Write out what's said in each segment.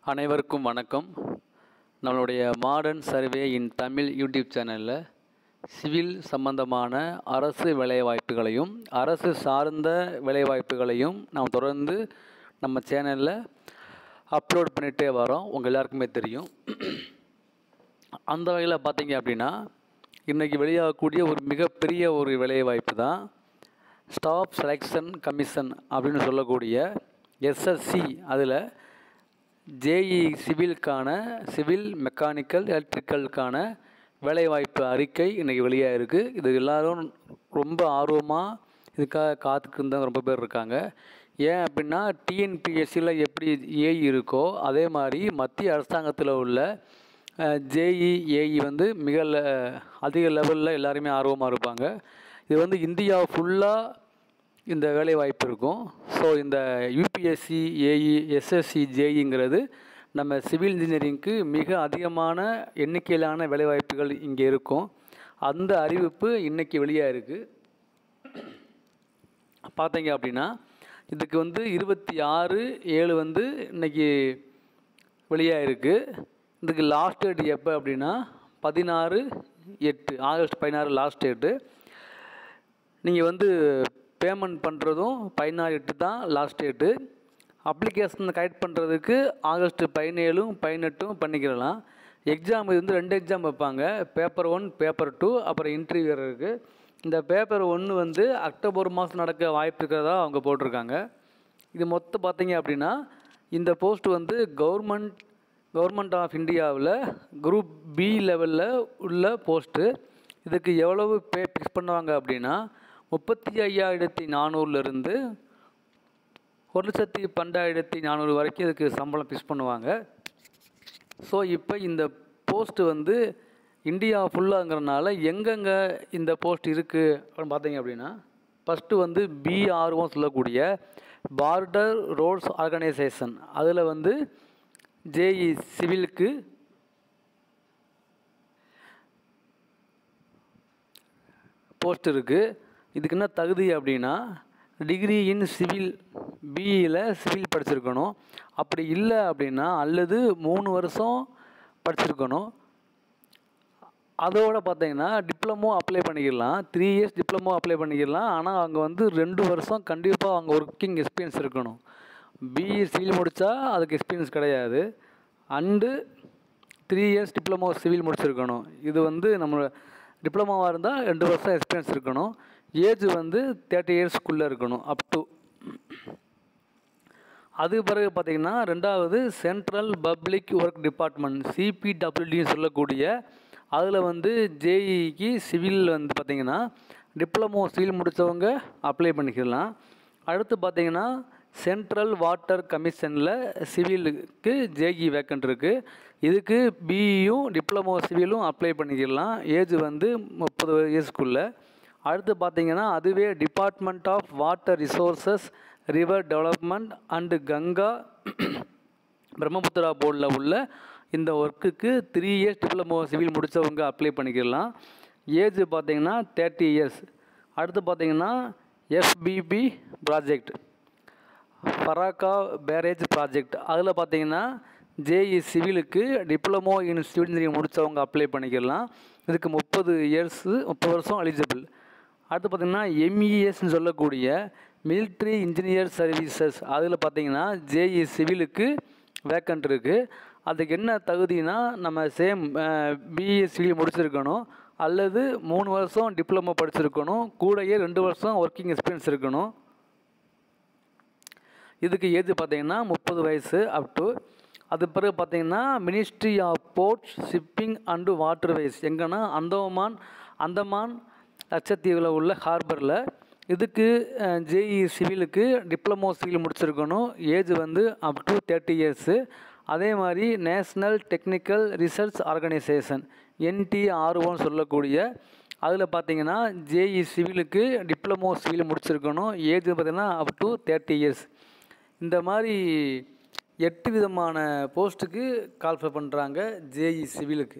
அனைவருக்கும் வணக்கம் நம்மளுடைய modern survey in Tamil YouTube சேனலில் சிவில் சம்பந்தமான அரசு வேலைவாய்ப்புகளையும் அரசு சார்ந்த வேலைவாய்ப்புகளையும் நாம் தொடர்ந்து நம்ம சேனலில் அப்லோட் பண்ணிகிட்டே வரோம் உங்கள் எல்லாருக்குமே தெரியும் அந்த வகையில் பார்த்தீங்க அப்படின்னா இன்றைக்கி வெளியாகக்கூடிய ஒரு மிகப்பெரிய ஒரு வேலைவாய்ப்பு தான் ஸ்டாஃப் செலெக்ஷன் கமிஷன் அப்படின்னு சொல்லக்கூடிய எஸ்எஸ்சி அதில் ஜேஇ சிவிலுக்கான சிவில் மெக்கானிக்கல் எலக்ட்ரிக்கலுக்கான வேலைவாய்ப்பு அறிக்கை இன்றைக்கி வெளியாக இருக்குது இது எல்லோரும் ரொம்ப ஆர்வமாக இதுக்காக காத்துக்கு ரொம்ப பேர் இருக்காங்க ஏன் அப்படின்னா டிஎன்பிஎஸ்சியில் எப்படி ஏஇ இருக்கோ அதே மாதிரி மத்திய அரசாங்கத்தில் உள்ள ஜேஇ ஏஇ வந்து மிக ல- அதிக லெவலில் எல்லாருமே ஆர்வமாக இருப்பாங்க இது வந்து இந்தியா ஃபுல்லாக இந்த வேலை வாய்ப்பு இருக்கும் ஸோ இந்த யூபிஎஸ்சி ஏஇ எஸ்எஸ்சி ஜேஇங்கிறது நம்ம சிவில் இன்ஜினியரிங்க்கு மிக அதிகமான எண்ணிக்கையிலான வேலைவாய்ப்புகள் இங்கே இருக்கும் அந்த அறிவிப்பு இன்னைக்கு வெளியாக இருக்குது பார்த்தீங்க அப்படின்னா இதுக்கு வந்து இருபத்தி ஆறு ஏழு வந்து இன்னைக்கு வெளியாக இருக்குது இதுக்கு லாஸ்ட் டேட் எப்போ அப்படின்னா பதினாறு எட்டு ஆகஸ்ட் பதினாறு லாஸ்ட் டேட்டு நீங்கள் வந்து பேமெண்ட் பண்ணுறதும் பதினாறு எட்டு தான் லாஸ்ட் டேட்டு அப்ளிகேஷன் கலெக்ட் பண்ணுறதுக்கு ஆகஸ்ட் பதினேழும் பதினெட்டும் பண்ணிக்கிறலாம் எக்ஸாம் இது வந்து ரெண்டு எக்ஸாம் வைப்பாங்க பேப்பர் ஒன் பேப்பர் டூ அப்புறம் இன்டர்வியூ இருக்குது இந்த பேப்பர் ஒன்று வந்து அக்டோபர் மாதம் நடக்க வாய்ப்பு இருக்கிறதா அவங்க போட்டிருக்காங்க இது மொத்தம் பார்த்தீங்க அப்படின்னா இந்த போஸ்ட் வந்து கவர்மெண்ட் கவர்மெண்ட் ஆஃப் இந்தியாவில் குரூப் பி லெவலில் உள்ள போஸ்ட்டு இதுக்கு எவ்வளவு பே ஃபிக்ஸ் பண்ணுவாங்க அப்படின்னா முப்பத்தி ஐயாயிரத்தி நானூறுலேருந்து ஒரு லட்சத்தி பன்னெண்டாயிரத்தி நானூறு வரைக்கும் இதுக்கு சம்பளம் ஃபிக்ஸ் பண்ணுவாங்க ஸோ இப்போ இந்த போஸ்ட்டு வந்து இந்தியா ஃபுல்லாங்கிறனால எங்கெங்கே இந்த போஸ்ட் இருக்குது அப்படின்னு பார்த்தீங்க அப்படின்னா ஃபஸ்ட்டு வந்து பிஆர்ஓ சொல்லக்கூடிய பார்டர் ரோட்ஸ் ஆர்கனைசேஷன் அதில் வந்து ஜேஇ சிவிலுக்கு போஸ்ட் இருக்குது இதுக்கு என்ன தகுதி அப்படின்னா டிகிரி இன் சிவில் பிஇயில் சிவில் படிச்சிருக்கணும் அப்படி இல்லை அப்படின்னா அல்லது மூணு வருஷம் படிச்சிருக்கணும் அதோட பார்த்தீங்கன்னா டிப்ளமோ அப்ளை பண்ணிக்கலாம் த்ரீ இயர்ஸ் டிப்ளமோ அப்ளை பண்ணிக்கலாம் ஆனால் அவங்க வந்து ரெண்டு வருஷம் கண்டிப்பாக அவங்க ஒர்க்கிங் எக்ஸ்பீரியன்ஸ் இருக்கணும் பிஇ சிவில் முடித்தா அதுக்கு எக்ஸ்பீரியன்ஸ் கிடையாது and three years diploma civil முடிச்சிருக்கணும் இது வந்து நம்ம டிப்ளமோவாக இருந்தால் ரெண்டு வருஷம் எக்ஸ்பீரியன்ஸ் இருக்கணும் ஏஜ் வந்து தேர்ட்டி இயர்ஸ்க்குள்ளே இருக்கணும் அப் டு அது பிறகு பார்த்தீங்கன்னா ரெண்டாவது சென்ட்ரல் பப்ளிக் ஒர்க் டிபார்ட்மெண்ட் சிபிடபிள்யூடின்னு சொல்லக்கூடிய அதில் வந்து ஜேஇக்கு சிவில் வந்து பார்த்தீங்கன்னா டிப்ளமோ சிவில் முடித்தவங்க அப்ளை பண்ணிக்கலாம் அடுத்து பார்த்தீங்கன்னா சென்ட்ரல் வாட்டர் கமிஷனில் சிவிலுக்கு ஜேஇ வேக்கண்ட் இருக்குது இதுக்கு பிஇயும் டிப்ளமோ சிவிலும் அப்ளை பண்ணிக்கலாம் ஏஜ் வந்து முப்பது இயர்ஸ்க்குள்ளே அடுத்து பார்த்தீங்கன்னா அதுவே department of water resources river development and Ganga Brahmaputra போர்டில் உள்ள இந்த ஒர்க்குக்கு த்ரீ இயர்ஸ் டிப்ளமோ சிவில் முடித்தவங்க அப்ளை பண்ணிக்கலாம் ஏஜ் பார்த்தீங்கன்னா தேர்ட்டி இயர்ஸ் அடுத்து பார்த்தீங்கன்னா FBP project Farakka barrage project அதில் பார்த்தீங்கன்னா ஜேஇ சிவிலுக்கு டிப்ளமோ இன் சிவில் இன்ஜினியரிங் முடித்தவங்க அப்ளை பண்ணிக்கலாம் இதுக்கு முப்பது இயர்ஸு முப்பது வருஷம் எலிஜிபிள் அடுத்து பார்த்தீங்கன்னா எம்இஎஸ்ன்னு சொல்லக்கூடிய மிலிட்ரி இன்ஜினியர் சர்வீசஸ் அதில் பார்த்தீங்கன்னா ஜேஇ சிவிலுக்கு வேக்கண்ட் இருக்குது அதுக்கு என்ன தகுதினா நம்ம சேம் பிஇ சிவில் முடிச்சிருக்கணும் அல்லது மூணு வருஷம் டிப்ளமோ படிச்சிருக்கணும் கூடயே ரெண்டு வருஷம் ஒர்க்கிங் எக்ஸ்பீரியன்ஸ் இருக்கணும் இதுக்கு ஏஜ் பார்த்தீங்கன்னா முப்பது வயசு அப் டு அது பிறகு பார்த்தீங்கன்னா ministry of ports shipping and waterways எங்கன்னா அந்தமான் அந்தமான் லட்சத்தீவில் உள்ள ஹார்பரில் இதுக்கு ஜேஇ சிவிலுக்கு டிப்ளமோ சிவில் முடிச்சிருக்கணும் ஏஜ் வந்து அப் டு தேர்ட்டி இயர்ஸு அதே மாதிரி நேஷ்னல் டெக்னிக்கல் ரிசர்ச் ஆர்கனைசேஷன் என்டிஆர்ஓன்னு சொல்லக்கூடிய அதில் பார்த்தீங்கன்னா ஜேஇ சிவிலுக்கு டிப்ளமோ சிவில் முடிச்சிருக்கணும் ஏஜ் பார்த்தீங்கன்னா அப் டு தேர்ட்டி இயர்ஸ் இந்த மாதிரி எட்டு விதமான போஸ்ட்டுக்கு கால்ஃபர் பண்ணுறாங்க ஜேஇ சிவிலுக்கு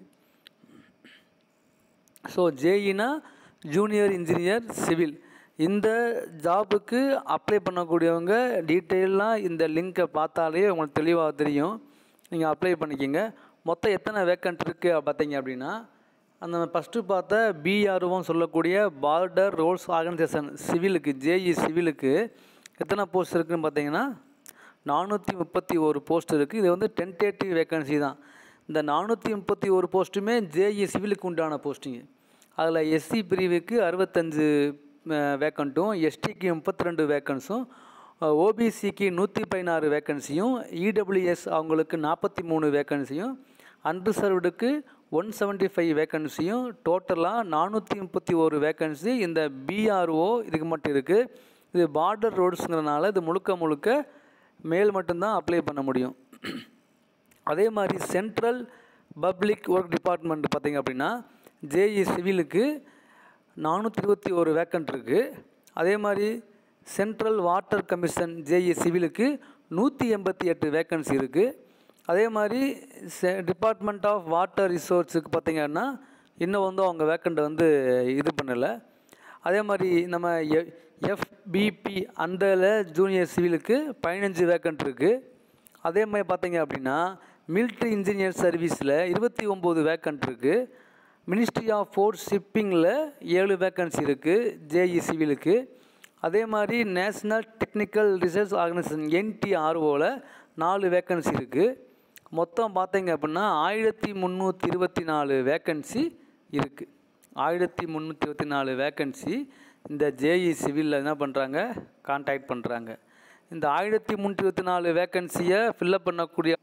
ஸோ ஜேஇனா ஜூனியர் இன்ஜினியர் சிவில் இந்த ஜாபுக்கு அப்ளை பண்ணக்கூடியவங்க டீட்டெயிலாக இந்த லிங்க்கை பார்த்தாலே உங்களுக்கு தெளிவாக தெரியும் நீங்கள் அப்ளை பண்ணிக்கிங்க மொத்தம் எத்தனை வேக்கண்ட் இருக்குது பார்த்தீங்க அப்படின்னா அந்த ஃபஸ்ட்டு பார்த்த பிஆர்ஓன்னு சொல்லக்கூடிய பார்டர் ரோல்ஸ் ஆர்கனைசேஷன் சிவிலுக்கு ஜேஇ சிவிலுக்கு எத்தனை போஸ்ட் இருக்குதுன்னு பார்த்தீங்கன்னா நானூற்றி முப்பத்தி ஒரு போஸ்ட் இருக்குது இது வந்து டென்டேட்டிவ் வேக்கன்சி தான் இந்த நானூற்றி முப்பத்தி ஒரு போஸ்ட்டுமே ஜேஇ சிவிலுக்கு உண்டான போஸ்டிங்கு அதில் எஸ்சி பிரிவுக்கு அறுபத்தஞ்சு வேக்கண்ட்டும் எஸ்டிக்கு முப்பத்தி ரெண்டு வேக்கன்ஸும் ஓபிசிக்கு நூற்றி பதினாறு வேக்கன்சியும் இடபிள்யூஎஸ் அவங்களுக்கு நாற்பத்தி மூணு வேக்கன்சியும் அன்ரிசர்வ்டுக்கு ஒன் செவன்ட்டி ஃபைவ் வேக்கன்சியும் டோட்டலாக நானூற்றி முப்பத்தி ஒரு வேக்கன்சி இந்த பிஆர்ஓ இதுக்கு மட்டும் இருக்குது இது பார்டர் ரோட்ஸுங்கிறனால இது முழுக்க முழுக்க மேல் மட்டும்தான் அப்ளை பண்ண முடியும் அதே மாதிரி சென்ட்ரல் பப்ளிக் ஒர்க் டிபார்ட்மெண்ட் பார்த்திங்க அப்படின்னா ஜேஇ சிவிலுக்கு நானூற்றி இருபத்தி ஒரு வேக்கண்ட் இருக்குது அதே மாதிரி சென்ட்ரல் வாட்டர் கமிஷன் ஜேஇ சிவிலுக்கு நூற்றி எண்பத்தி எட்டு வேக்கன்சி இருக்குது அதே மாதிரி செ டிபார்ட்மெண்ட் ஆஃப் வாட்டர் ரிசோர்ஸுக்கு பார்த்திங்கன்னா இன்னும் வந்து அவங்க வேக்கண்ட்டை வந்து இது பண்ணலை அதே மாதிரி நம்ம எ எஃபிபி அந்தல ஜூனியர் சிவிலுக்கு பதினஞ்சு வேக்கண்ட் இருக்குது அதே மாதிரி பார்த்தீங்க அப்படின்னா மிலிட்ரி இன்ஜினியர் சர்வீஸில் இருபத்தி ஒம்பது வேக்கண்ட் இருக்குது மினிஸ்ட்ரி ஆஃப் ஃபோர்ஸ் ஷிப்பிங்கில் ஏழு வேக்கன்சி இருக்குது ஜேஇ சிவிலுக்கு அதே மாதிரி நேஷ்னல் டெக்னிக்கல் ரிசர்ச் ஆர்கனைசேஷன் என்டிஆர்ஓவில் நாலு வேக்கன்சி இருக்குது மொத்தம் பார்த்தீங்க அப்படின்னா ஆயிரத்தி முந்நூற்றி இருபத்தி நாலு வேக்கன்சி இருக்குது ஆயிரத்தி முந்நூற்றி இருபத்தி நாலு வேக்கன்சி இந்த ஜேஇ சிவிலில் என்ன பண்ணுறாங்க கான்டாக்ட் பண்ணுறாங்க இந்த ஆயிரத்தி முந்நூற்றி இருபத்தி நாலு வேக்கன்சியை ஃபில்லப் பண்ணக்கூடிய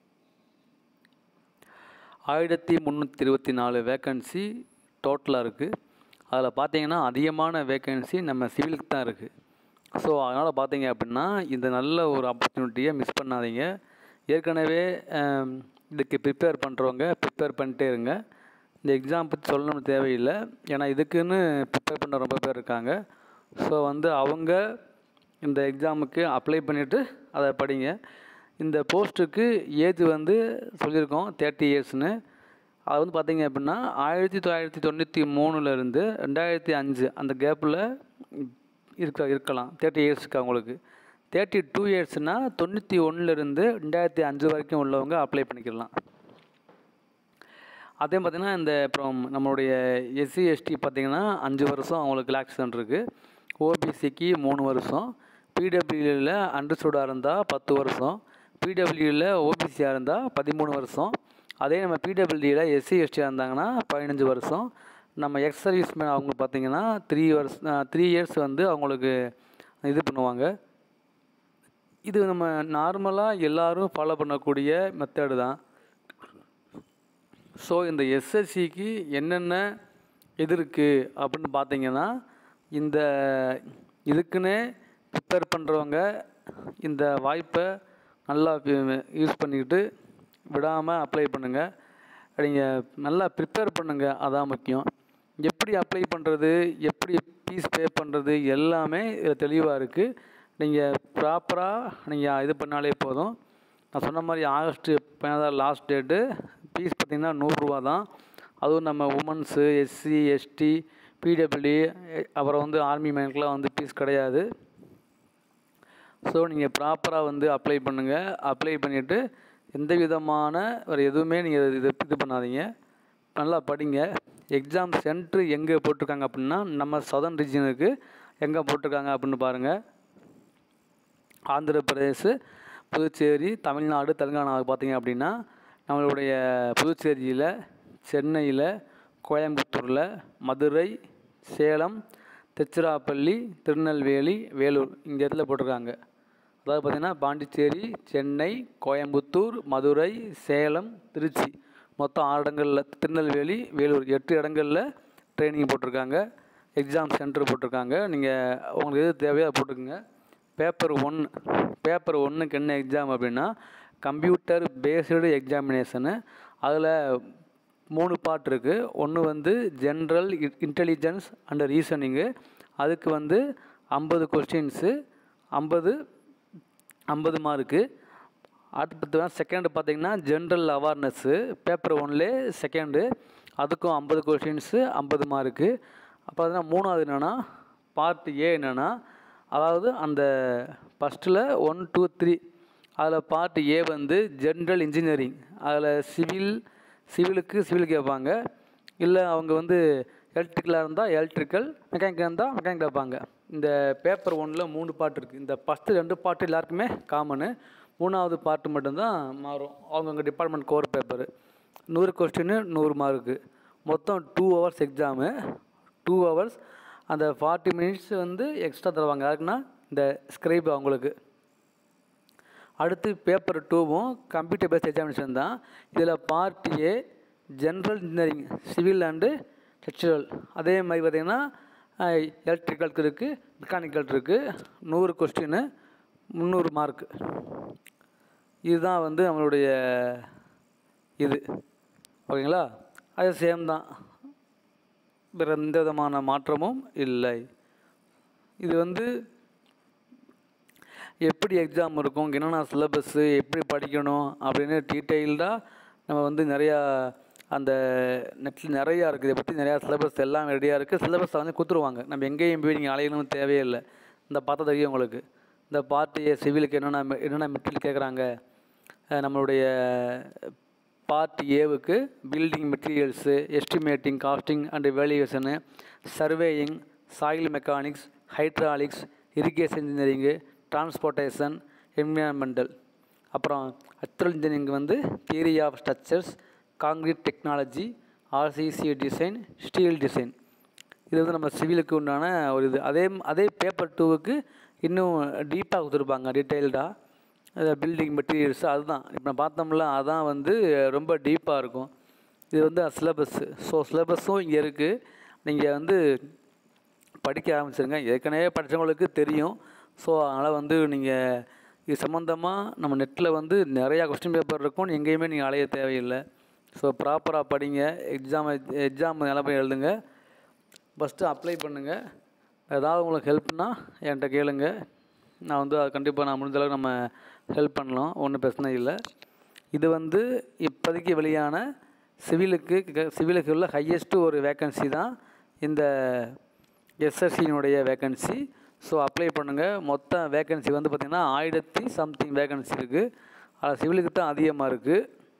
ஆயிரத்தி முந்நூற்றி இருபத்தி நாலு வேக்கன்சி டோட்டலாக இருக்குது அதில் பார்த்தீங்கன்னா அதிகமான வேக்கன்சி நம்ம சிவிலுக்கு தான் இருக்குது ஸோ அதனால் பார்த்தீங்க அப்படின்னா இந்த நல்ல ஒரு ஆப்பர்ச்சுனிட்டியை மிஸ் பண்ணாதீங்க ஏற்கனவே ஆம், இதுக்கு ப்ரிப்பேர் பண்ணுறவங்க ப்ரிப்பேர் பண்ணிட்டே இருங்க இந்த எக்ஸாம் பற்றி சொல்லணும்னு தேவையில்லை ஏன்னா இதுக்குன்னு ப்ரிப்பேர் பண்ண ரொம்ப பேர் இருக்காங்க ஸோ வந்து அவங்க இந்த எக்ஸாமுக்கு அப்ளை பண்ணிவிட்டு அதை படிங்க இந்த போஸ்ட்டுக்கு ஏஜ் வந்து சொல்லியிருக்கோம் தேர்ட்டி இயர்ஸ்னு அது வந்து பார்த்தீங்க அப்படின்னா ஆயிரத்தி தொள்ளாயிரத்தி தொண்ணூற்றி மூணுலேருந்து ரெண்டாயிரத்தி அஞ்சு அந்த கேப்பில் இருக்க இருக்கலாம் தேர்ட்டி இயர்ஸ்க்கு அவங்களுக்கு தேர்ட்டி டூ இயர்ஸ்னால் தொண்ணூற்றி ஒன்றுலேருந்து ரெண்டாயிரத்தி அஞ்சு வரைக்கும் உள்ளவங்க அப்ளை பண்ணிக்கலாம் அதே பார்த்திங்கன்னா இந்த அப்புறம் நம்மளுடைய எஸ்சி எஸ்டி பார்த்திங்கன்னா அஞ்சு வருஷம் அவங்களுக்கு ரிலாக்ஸேஷன் இருக்குது ஓபிசிக்கு மூணு வருஷம் பிடபிள்யூவில் அண்டர்ஸ்டூடாக இருந்தால் பத்து வருஷம் பிடபிள்யூவில் ஓபிசியாக இருந்தால் பதிமூணு வருஷம் அதே நம்ம பிடபிள்யூவில் எஸ்சி எஸ்டியாக இருந்தாங்கன்னா பதினஞ்சு வருஷம் நம்ம எக்ஸ் சர்வீஸ்மேன் அவங்க பார்த்திங்கன்னா த்ரீ வருஷம் த்ரீ இயர்ஸ் வந்து அவங்களுக்கு இது பண்ணுவாங்க இது நம்ம நார்மலாக எல்லாரும் ஃபாலோ பண்ணக்கூடிய மெத்தடு தான் ஸோ இந்த எஸ்எஸ்சிக்கு என்னென்ன இது இருக்குது அப்படின்னு பார்த்தீங்கன்னா இந்த இதுக்குன்னே ப்ரிப்பேர் பண்ணுறவங்க இந்த வாய்ப்பை நல்லா யூஸ் பண்ணிக்கிட்டு விடாமல் அப்ளை பண்ணுங்கள் நீங்கள் நல்லா ப்ரிப்பேர் பண்ணுங்கள் அதான் முக்கியம் எப்படி அப்ளை பண்ணுறது எப்படி ஃபீஸ் பே பண்ணுறது எல்லாமே இதில் தெளிவாக இருக்குது நீங்கள் ப்ராப்பராக நீங்கள் இது பண்ணாலே போதும் நான் சொன்ன மாதிரி ஆகஸ்ட்டு பதினாறு லாஸ்ட் டேட்டு ஃபீஸ் பார்த்திங்கன்னா நூறுரூவா தான் அதுவும் நம்ம உமன்ஸு எஸ்சி எஸ்டி பிடபிள்யூ அப்புறம் வந்து ஆர்மி மேனுக்கெலாம் வந்து ஃபீஸ் கிடையாது ஸோ நீங்கள் ப்ராப்பராக வந்து அப்ளை பண்ணுங்கள் அப்ளை பண்ணிவிட்டு எந்த விதமான வேறு எதுவுமே நீங்கள் இது இது பண்ணாதீங்க நல்லா படிங்க எக்ஸாம் சென்ட்ரு எங்கே போட்டிருக்காங்க அப்படின்னா நம்ம சதர்ன் ரீஜனுக்கு எங்கே போட்டிருக்காங்க அப்படின்னு பாருங்கள் ஆந்திர பிரதேஷ் புதுச்சேரி தமிழ்நாடு தெலுங்கானா பார்த்தீங்க அப்படின்னா நம்மளுடைய புதுச்சேரியில் சென்னையில் கோயம்புத்தூரில் மதுரை சேலம் திருச்சிராப்பள்ளி திருநெல்வேலி வேலூர் இந்த இடத்துல போட்டிருக்காங்க அதாவது பார்த்திங்கன்னா பாண்டிச்சேரி சென்னை கோயம்புத்தூர் மதுரை சேலம் திருச்சி மொத்தம் ஆறு இடங்களில் திருநெல்வேலி வேலூர் எட்டு இடங்களில் ட்ரைனிங் போட்டிருக்காங்க எக்ஸாம் சென்டர் போட்டிருக்காங்க நீங்கள் உங்களுக்கு எது தேவையோ அதை போட்டுக்கோங்க பேப்பர் ஒன் பேப்பர் ஒன்றுக்கு என்ன எக்ஸாம் அப்படின்னா கம்ப்யூட்டர் பேஸ்டு எக்ஸாமினேஷனு அதில் மூணு பார்ட் இருக்குது ஒன்று வந்து ஜென்ரல் இன்டெலிஜென்ஸ் அண்ட் ரீசனிங்கு அதுக்கு வந்து ஐம்பது கொஸ்டின்ஸு ஐம்பது ஐம்பது மார்க்கு அடுத்து செகண்டு பார்த்தீங்கன்னா ஜென்ரல் அவேர்னஸ்ஸு பேப்பர் ஒன்லே செகண்டு அதுக்கும் ஐம்பது கொஸ்டின்ஸு ஐம்பது மார்க்கு அப்போ பார்த்தீங்கன்னா மூணாவது என்னென்னா பார்ட் ஏ என்னென்னா அதாவது அந்த ஃபஸ்ட்டில் ஒன் டூ த்ரீ அதில் பார்ட் ஏ வந்து ஜென்ரல் இன்ஜினியரிங் அதில் சிவில் சிவிலுக்கு சிவில் கேட்பாங்க இல்லை அவங்க வந்து எலக்ட்ரிக்கலாக இருந்தால் எலக்ட்ரிக்கல் மெக்கானிக்கல் இருந்தால் மெக்கானிக்கல் வைப்பாங்க இந்த பேப்பர் ஒன்றில் மூணு பார்ட் இருக்குது இந்த ஃபஸ்ட்டு ரெண்டு பார்ட்டு எல்லாருக்குமே காமனு மூணாவது பார்ட்டு மட்டும்தான் மாறும் அவங்கவுங்க டிபார்ட்மெண்ட் கோர் பேப்பரு நூறு கொஸ்டின் நூறு மார்க்கு மொத்தம் two hours exam two hours அந்த ஃபார்ட்டி மினிட்ஸ் வந்து எக்ஸ்ட்ரா தருவாங்க யாருக்குன்னா இந்த ஸ்க்ரைப் அவங்களுக்கு அடுத்து பேப்பர் டூவும் கம்ப்யூட்டர் பேஸ்ட் எக்ஸாமினேஷன் தான் இதில் part A general engineering civil and structural அதே மாதிரி பார்த்திங்கன்னா எலக்ட்ரிக்கலுக்கு இருக்குது மெக்கானிக்கல் இருக்குது நூறு கொஸ்டின் முந்நூறு மார்க்கு இதுதான் வந்து நம்மளுடைய இது ஓகேங்களா அது சேம் தான் வேறு எந்த விதமான மாற்றமும் இல்லை இது வந்து எப்படி எக்ஸாம் இருக்கும் என்னென்ன சிலபஸ்ஸு எப்படி படிக்கணும் அப்படின்னு டீட்டெயில்டாக நம்ம வந்து நிறையா அந்த நெட்டில் நிறையா இருக்குது இதை பற்றி நிறையா சிலபஸ் எல்லாம் ரெடியாக இருக்குது சிலபஸை வந்து கொடுத்துருவாங்க நம்ம எங்கேயும் போய் நீங்கள் அலையணும்னு தேவையில்லை இந்த பார்த்தா தெரியும் உங்களுக்கு இந்த பார்ட்டி சிவிலுக்கு என்னென்ன என்னென்ன மெட்டீரியல் கேட்குறாங்க நம்மளுடைய பார்ட் ஏவுக்கு building materials estimating costing and valuation surveying soil mechanics hydraulics irrigation engineering transportation environmental அப்புறம் அக்சுவல் இன்ஜினியரிங் வந்து theory of structures concrete technology RCC design steel design இது வந்து நம்ம சிவிலுக்கு உண்டான ஒரு இது அதே அதே பேப்பர் டூவுக்கு இன்னும் டீப்பாக கொடுத்துருப்பாங்க டீட்டெயில்டாக பில்டிங் மெட்டீரியல்ஸ் அதுதான் இப்போ நான் பார்த்தோம்ல அதான் வந்து ரொம்ப டீப்பாக இருக்கும் இது வந்து சிலபஸ்ஸு ஸோ சிலபஸும் இங்கே இருக்குது நீங்கள் வந்து படிக்க ஆரம்பிச்சிருங்க ஏற்கனவே படித்தவங்களுக்கு தெரியும் ஸோ அதனால் வந்து நீங்கள் இது சம்மந்தமாக நம்ம நெட்டில் வந்து நிறையா கொஸ்டின் பேப்பர் இருக்கும் எங்கேயுமே நீங்கள் அலைய தேவையில்லை ஸோ ப்ராப்பராக படிங்க எக்ஸாம் எக்ஸாம் நிலமை எழுதுங்க ஃபஸ்ட்டு அப்ளை பண்ணுங்கள் ஏதாவது உங்களுக்கு ஹெல்ப்னா என்கிட்ட கேளுங்க நான் வந்து அது கண்டிப்பாக நான் முடிஞ்ச அளவுக்கு நம்ம ஹெல்ப் பண்ணலாம் ஒன்றும் பிரச்சனை இல்லை இது வந்து இப்போதைக்கு வெளியான சிவிலுக்கு சிவிலுக்கு உள்ள ஹையஸ்ட்டு ஒரு வேக்கன்சி தான் இந்த எஸ்எஸ்சியினுடைய வேக்கன்சி ஸோ அப்ளை பண்ணுங்கள் மொத்த வேக்கன்சி வந்து பார்த்திங்கன்னா ஆயிரத்தி சம்திங் வேக்கன்சி இருக்குது அதில் சிவிலுக்கு தான் அதிகமாக இருக்குது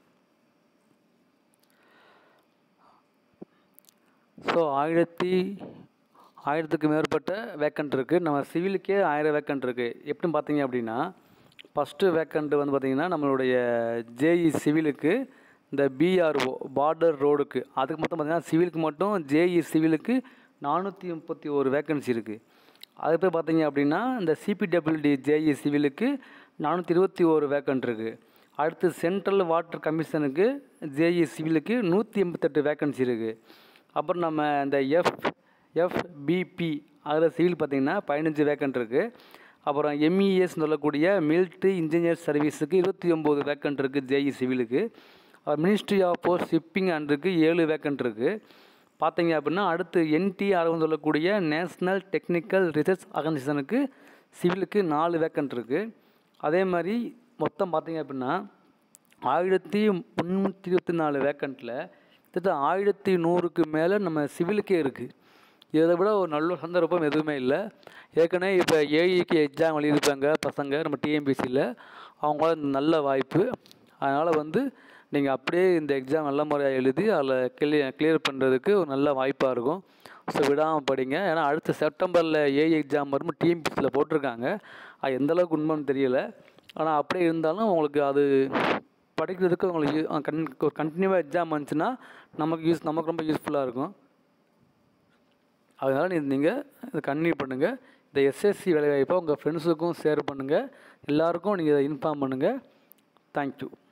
ஸோ ஆயிரத்தி ஆயிரத்துக்கு மேற்பட்ட வேக்கண்ட் இருக்குது நம்ம சிவிலுக்கே ஆயிரம் வேக்கண்ட் இருக்குது எப்படின்னு பார்த்தீங்க அப்படின்னா ஃபஸ்ட்டு வேக்கண்ட் வந்து பார்த்திங்கன்னா நம்மளுடைய ஜேஇ சிவிலுக்கு இந்த பிஆர்ஓ பார்டர் ரோடுக்கு அதுக்கு மொத்தம் பார்த்திங்கன்னா சிவிலுக்கு மட்டும் ஜேஇ சிவிலுக்கு நானூற்றி முப்பத்தி ஒரு வேக்கன்சி இருக்குது அது போய் பார்த்தீங்க அப்படின்னா இந்த சிபிடபிள்யூடி ஜேஇ சிவிலுக்கு நானூற்றி இருபத்தி ஒரு வேக்கண்ட் இருக்குது அடுத்து சென்ட்ரல் வாட்டர் கமிஷனுக்கு ஜேஇ சிவிலுக்கு நூற்றி எண்பத்தெட்டு வேக்கன்சி இருக்குது அப்புறம் நம்ம இந்த எஃப் எஃப்பிபி அதில் சிவில் பார்த்திங்கன்னா பதினஞ்சு வேக்கண்ட் இருக்குது அப்புறம் எம்இஎஸ் சொல்லக்கூடிய மிலிட்ரி இன்ஜினியர் சர்வீஸுக்கு இருபத்தி ஒம்பது வேக்கண்ட் இருக்குது ஜேஇ சிவிலுக்கு மினிஸ்ட்ரி ஆஃப் போஸ்ட் ஷிப்பிங் அண்டுக்கு ஏழு வேக்கண்ட் இருக்குது பார்த்தீங்க அப்படின்னா அடுத்து என்டிஆர்னு சொல்லக்கூடிய நேஷ்னல் டெக்னிக்கல் ரிசர்ச் ஆர்கனைசேஷனுக்கு சிவிலுக்கு நாலு வேக்கண்ட் இருக்குது அதே மாதிரி மொத்தம் பார்த்தீங்க அப்படின்னா ஆயிரத்தி முந்நூற்றி இருபத்தி நாலு வேக்கண்ட்டில் கிட்டத்தட்ட ஆயிரத்தி நூறுக்கு மேலே நம்ம சிவிலுக்கே இருக்குது இதை விட ஒரு நல்ல சந்தர்ப்பம் எதுவுமே இல்லை ஏற்கனவே இப்போ ஏஇக்கு எக்ஸாம் எழுதியிருப்பாங்க பசங்க நம்ம டிஎம்பிசியில் அவங்களால நல்ல வாய்ப்பு அதனால் வந்து நீங்கள் அப்படியே இந்த எக்ஸாம் நல்ல முறையாக எழுதி அதில் கிளியர் கிளியர் பண்ணுறதுக்கு ஒரு நல்ல வாய்ப்பாக இருக்கும் ஸோ விடாமல் படிங்க ஏன்னா அடுத்த செப்டம்பரில் ஏஐ எக்ஸாம் வரும் டிஎம்பிசியில் போட்டிருக்காங்க அது எந்தளவுக்கு உண்மைன்னு தெரியல ஆனால் அப்படியே இருந்தாலும் உங்களுக்கு அது படிக்கிறதுக்கு உங்களுக்கு கன் ஒரு கண்டினியூவாக எக்ஸாம் வந்துச்சுன்னா நமக்கு யூஸ் நமக்கு ரொம்ப யூஸ்ஃபுல்லாக இருக்கும் அதனால் இது நீங்கள் இதை கன்டினியூ பண்ணுங்கள் இந்த எஸ்எஸ்சி வேலைவாய்ப்பை உங்கள் ஃப்ரெண்ட்ஸுக்கும் ஷேர் பண்ணுங்கள் எல்லாருக்கும் நீங்கள் இதை இன்ஃபார்ம் பண்ணுங்கள் தேங்க்யூ